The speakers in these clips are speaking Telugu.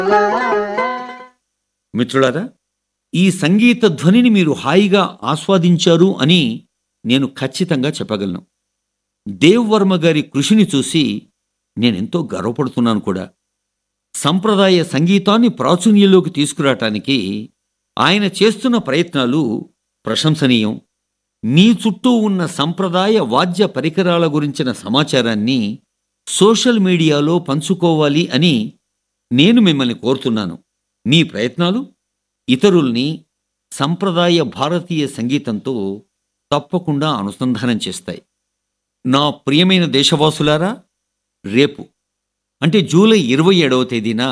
మిత్రులారా ఈ సంగీత ధ్వనిని మీరు హాయిగా ఆస్వాదించారు అని నేను ఖచ్చితంగా చెప్పగలను దేవ్ వర్మ గారి కృషిని చూసి నేనెంతో గర్వపడుతున్నాను కూడా సంప్రదాయ సంగీతాన్ని ప్రాచుర్యంలోకి తీసుకురావటానికి ఆయన చేస్తున్న ప్రయత్నాలు ప్రశంసనీయం మీ చుట్టూ ఉన్న సంప్రదాయ వాద్య పరికరాల గురించిన సమాచారాన్ని సోషల్ మీడియాలో పంచుకోవాలి అని నేను మిమ్మల్ని కోరుతున్నాను మీ ప్రయత్నాలు ఇతరుల్ని సంప్రదాయ భారతీయ సంగీతంతో తప్పకుండా అనుసంధానం చేస్తాయి నా ప్రియమైన దేశవాసులారా రేపు అంటే జూలై ఇరవై ఏడవ తేదీన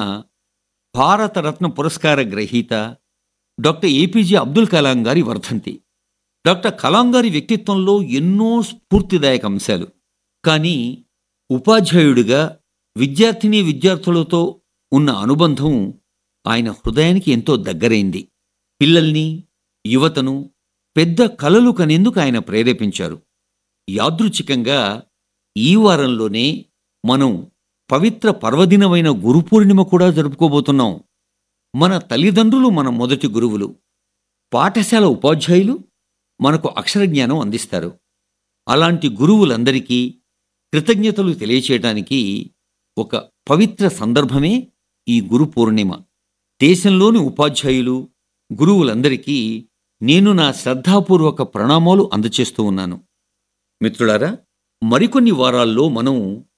భారతరత్న పురస్కార గ్రహీత డాక్టర్ ఏపీజే అబ్దుల్ కలాం గారి వర్ధంతి డాక్టర్ కలాం గారి వ్యక్తిత్వంలో ఎన్నో స్ఫూర్తిదాయక అంశాలు కానీ ఉపాధ్యాయుడిగా విద్యార్థిని విద్యార్థులతో ఉన్న అనుబంధం ఆయన హృదయానికి ఎంతో దగ్గరైంది పిల్లల్ని యువతను పెద్ద కలలు కనేందుకు ఆయన ప్రేరేపించారు యాదృచ్ఛికంగా ఈ వారంలోనే మనం పవిత్ర పర్వదినమైన గురు పూర్ణిమ కూడా జరుపుకోబోతున్నాం మన తల్లిదండ్రులు మన మొదటి గురువులు పాఠశాల ఉపాధ్యాయులు మనకు అక్షర జ్ఞానం అందిస్తారు అలాంటి గురువులందరికీ కృతజ్ఞతలు తెలియచేయటానికి ఒక పవిత్ర సందర్భమే ఈ గురు పూర్ణిమ దేశంలోని ఉపాధ్యాయులు గురువులందరికీ నేను నా శ్రద్ధాపూర్వక ప్రణామాలు అందచేస్తూ ఉన్నాను మిత్రులారా మరికొన్ని వారాల్లో మనం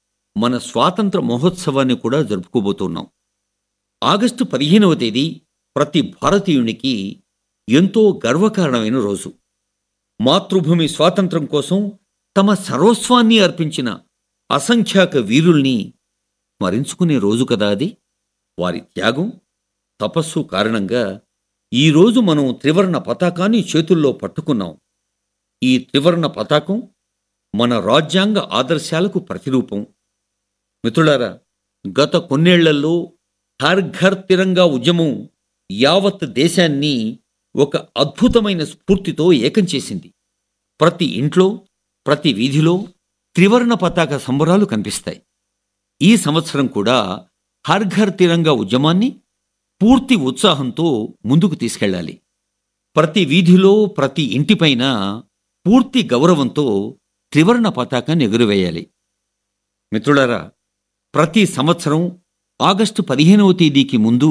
మన స్వాతంత్ర మహోత్సవాన్ని కూడా జరుపుకోబోతున్నాం ఆగస్టు పదిహేనవ తేదీ ప్రతి భారతీయునికి ఎంతో గర్వకారణమైన రోజు మాతృభూమి స్వాతంత్రం కోసం తమ సర్వస్వాన్ని అర్పించిన అసంఖ్యాక వీరుల్ని స్మరించుకునే రోజు కదా అది వారి త్యాగం తపస్సు కారణంగా ఈరోజు మనం త్రివర్ణ పతాకాన్ని చేతుల్లో పట్టుకున్నాం ఈ త్రివర్ణ పతాకం మన రాజ్యాంగ ఆదర్శాలకు ప్రతిరూపం మిత్రులారా గత కొన్నేళ్లలో హర్ ఘర్ తిరంగా ఉద్యమం యావత్ దేశాన్ని ఒక అద్భుతమైన స్ఫూర్తితో ఏకం చేసింది ప్రతి ఇంట్లో ప్రతి వీధిలో త్రివర్ణ పతాక సంబరాలు కనిపిస్తాయి ఈ సంవత్సరం కూడా హర్ ఘర్ తిరంగా ఉద్యమాన్ని పూర్తి ఉత్సాహంతో ముందుకు తీసుకెళ్ళాలి ప్రతి వీధిలో ప్రతి ఇంటిపైన పూర్తి గౌరవంతో త్రివర్ణ పతాకాన్ని ఎగురవేయాలి మిత్రులారా ప్రతి సంవత్సరం ఆగస్టు పదిహేనవ తేదీకి ముందు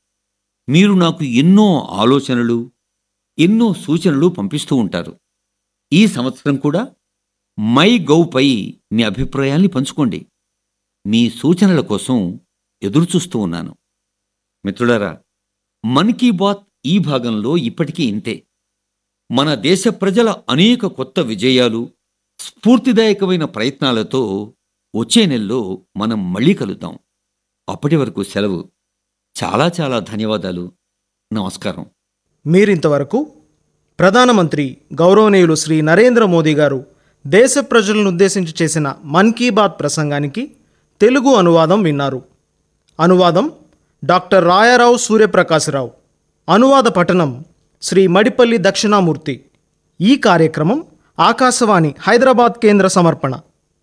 మీరు నాకు ఎన్నో ఆలోచనలు ఎన్నో సూచనలు పంపిస్తూ ఉంటారు ఈ సంవత్సరం కూడా మై గౌపై మీ అభిప్రాయాల్ని పంచుకోండి మీ సూచనల కోసం ఎదురుచూస్తూ ఉన్నాను మిత్రులారా మన్ కీ బాత్ ఈ భాగంలో ఇప్పటికీ ఇంతే మన దేశ ప్రజల అనేక కొత్త విజయాలు స్ఫూర్తిదాయకమైన ప్రయత్నాలతో వచ్చే నెలలో మనం మళ్ళీ కలుద్దాం అప్పటి వరకు సెలవు చాలా చాలా ధన్యవాదాలు నమస్కారం మీరింతవరకు ప్రధానమంత్రి గౌరవనీయులు శ్రీ నరేంద్ర మోదీ గారు దేశ ప్రజలను ఉద్దేశించి చేసిన మన్ కీ బాత్ ప్రసంగానికి తెలుగు అనువాదం విన్నారు అనువాదం డాక్టర్ రాయారావు సూర్యప్రకాశరావు అనువాద పఠనం శ్రీ మడిపల్లి దక్షిణామూర్తి ఈ కార్యక్రమం ఆకాశవాణి హైదరాబాద్ కేంద్ర సమర్పణ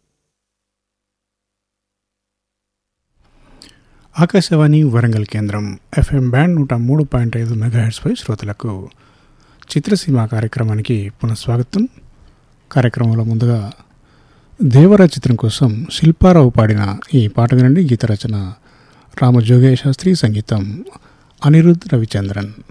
ఆకాశవాణి వరంగల్ కేంద్రం ఎఫ్ఎం బ్యాండ్ నూట మూడు పాయింట్ ఐదు మెగాహెడ్స్పై శ్రోతలకు చిత్రసీమ కార్యక్రమానికి పునఃస్వాగతం కార్యక్రమంలో ముందుగా దేవర చిత్రం కోసం శిల్పారావు పాడిన ఈ పాట వినండి గీత రచన రామజోగయ్య శాస్త్రి సంగీతం అనిరుద్ రవిచంద్రన్